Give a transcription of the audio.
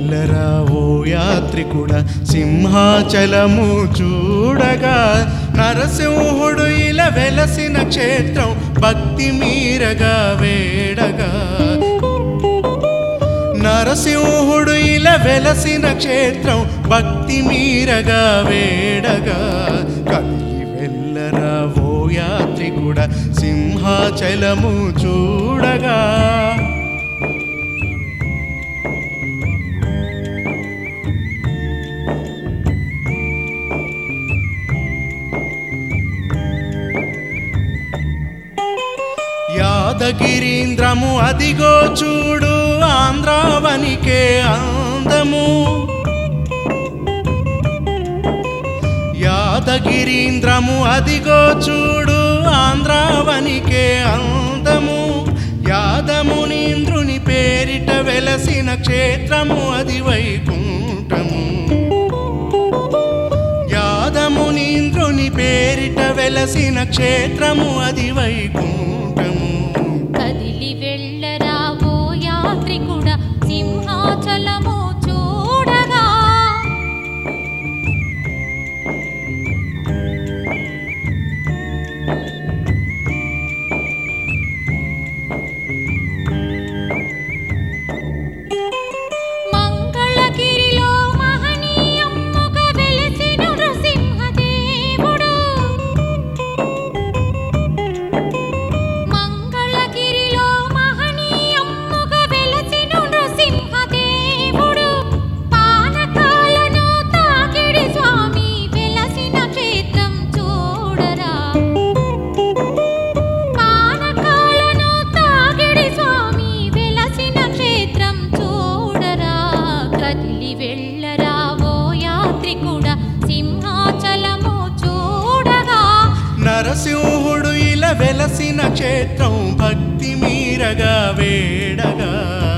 వెళ్ళరా ఓ యాత్రికుడ సింహాచలము చూడగా నరసింహుడు ఇలా వెలసిన క్షేత్రం భక్తి మీరగా వేడగా నరసింహుడు ఇలా వెలసిన క్షేత్రం భక్తి మీరగా వేడగా కదిలి వెళ్ళరా ఓ యాత్రికుడ సింహాచలము చూడగా యాదగిరీంద్రము అదిగో చూడు ఆంధ్రావనికే అందము యాదగిరీంద్రము అదిగో చూడు ఆంధ్రావనికే అందము యాదమునీంద్రుని పేరిట వెలసిన క్షేత్రము అది వైకుంఠము యాదమునీంద్రుని పేరిట వెలసిన క్షేత్రము అది వైకుంఠము కదిలి వెళ్ళరా ఓ యాత్రికుడ సింహాచలము చూడగా మంగళగిరిలో మహనీయమ్ముగా వెలసిన నృసింహదేవుడు మంగళగిరిలో మహనీయమ్ముగా వెలసిన నృసింహదేవుడు పానకాలను తాకిడి స్వామి వెలసిన క్షేత్రం చూడరా పానకాలను తాకిడి స్వామి వెలసిన క్షేత్రం చూడరా కదిలి వెళ్ళరా ఓ యాత్రికుడ సింహాచలము చూడగా నరసింహుడు ఇలా వెలసిన క్షేత్రం భక్తి మీరగా వేడగా